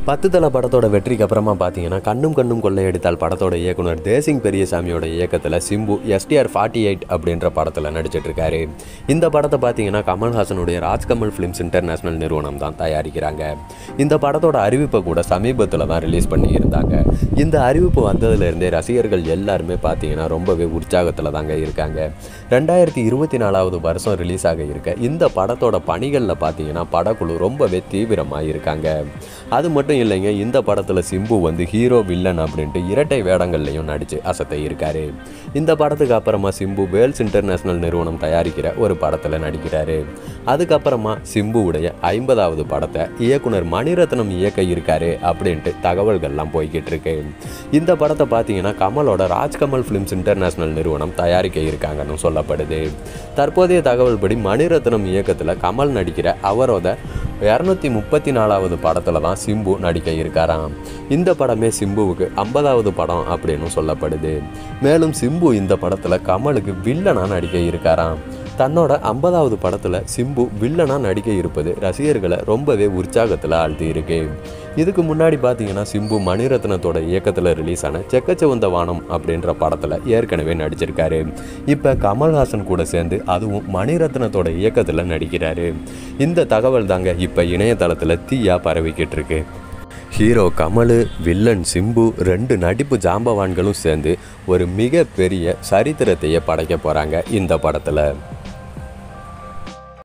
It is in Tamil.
பத்து தலை படத்தோட வெற்றிக்கு அப்புறமா பார்த்தீங்கன்னா கண்ணும் கண்ணும் கொள்ளையடித்தால் படத்தோட இயக்குனர் தேசிங் பெரியசாமியோட இயக்கத்தில் சிம்பு எஸ்டிஆர் ஃபார்ட்டி எயிட் அப்படின்ற படத்தில் நடிச்சிட்டு இருக்காரு இந்த படத்தை பார்த்தீங்கன்னா கமல்ஹாசனுடைய ராஜ்கமல் ஃபிலிம்ஸ் இன்டர்நேஷனல் நிறுவனம் தான் தயாரிக்கிறாங்க இந்த படத்தோட அறிவிப்பை கூட சமீபத்தில் தான் ரிலீஸ் பண்ணியிருந்தாங்க இந்த அறிவிப்பு வந்ததுலேருந்தே ரசிகர்கள் எல்லாருமே பார்த்தீங்கன்னா ரொம்பவே உற்சாகத்தில் தாங்க இருக்காங்க ரெண்டாயிரத்தி இருபத்தி நாலாவது வருஷம் ரிலீஸ் ஆக இருக்க இந்த படத்தோட பணிகளில் பார்த்தீங்கன்னா படக்குழு ரொம்பவே தீவிரமாக இருக்காங்க அது மட்டும் இல்லைங்க இந்த படத்தில் சிம்பு வந்து ஹீரோ வில்லன் அப்படின்ட்டு இரட்டை வேடங்கள்லையும் நடித்து அசத்தை இருக்காரு இந்த படத்துக்கு அப்புறமா சிம்பு வேல்ஸ் இன்டர்நேஷனல் நிறுவனம் தயாரிக்கிற ஒரு படத்தில் நடிக்கிறாரு அதுக்கப்புறமா சிம்புவுடைய ஐம்பதாவது படத்தை இயக்குனர் மணிரத்னம் இயக்க இருக்காரு அப்படின்ட்டு தகவல்கள்லாம் போய்கிட்டு இருக்கு இந்த படத்தை பார்த்தீங்கன்னா கமலோட ராஜ்கமல் ஃபிலிம்ஸ் இன்டர்நேஷனல் நிறுவனம் தயாரிக்க இருக்காங்கன்னு சொல்லப்படுது தற்போதைய தகவல் படி மணிரத்னம் இயக்கத்தில் கமல் நடிக்கிற அவரோட இரநூத்தி முப்பத்தி நாலாவது படத்தில் தான் சிம்பு நடிக்க இருக்காராம் இந்த படமே சிம்புவுக்கு ஐம்பதாவது படம் அப்படின்னு சொல்லப்படுது மேலும் சிம்பு இந்த படத்தில் கமலுக்கு வில்லனாக நடிக்க இருக்காராம் தன்னோட ஐம்பதாவது படத்தில் சிம்பு வில்லனாக நடிக்க இருப்பது ரசிகர்களை ரொம்பவே உற்சாகத்தில் ஆழ்த்தி இருக்கு இதுக்கு முன்னாடி பார்த்தீங்கன்னா சிம்பு மணிரத்னத்தோட இயக்கத்தில் ரிலீஸ் ஆன செக்கச்சவந்த வானம் அப்படின்ற படத்தில் ஏற்கனவே நடிச்சிருக்காரு இப்போ கமல்ஹாசன் கூட சேர்ந்து அதுவும் மணிரத்னத்தோட இயக்கத்தில் நடிக்கிறாரு இந்த தகவல் தாங்க இப்போ இணையதளத்தில் தீயா பரவிக்கிட்டு இருக்கு ஹீரோ கமல் வில்லன் சிம்பு ரெண்டு நடிப்பு ஜாம்பவான்களும் சேர்ந்து ஒரு மிகப்பெரிய சரித்திரத்தையே படைக்க போகிறாங்க இந்த படத்தில்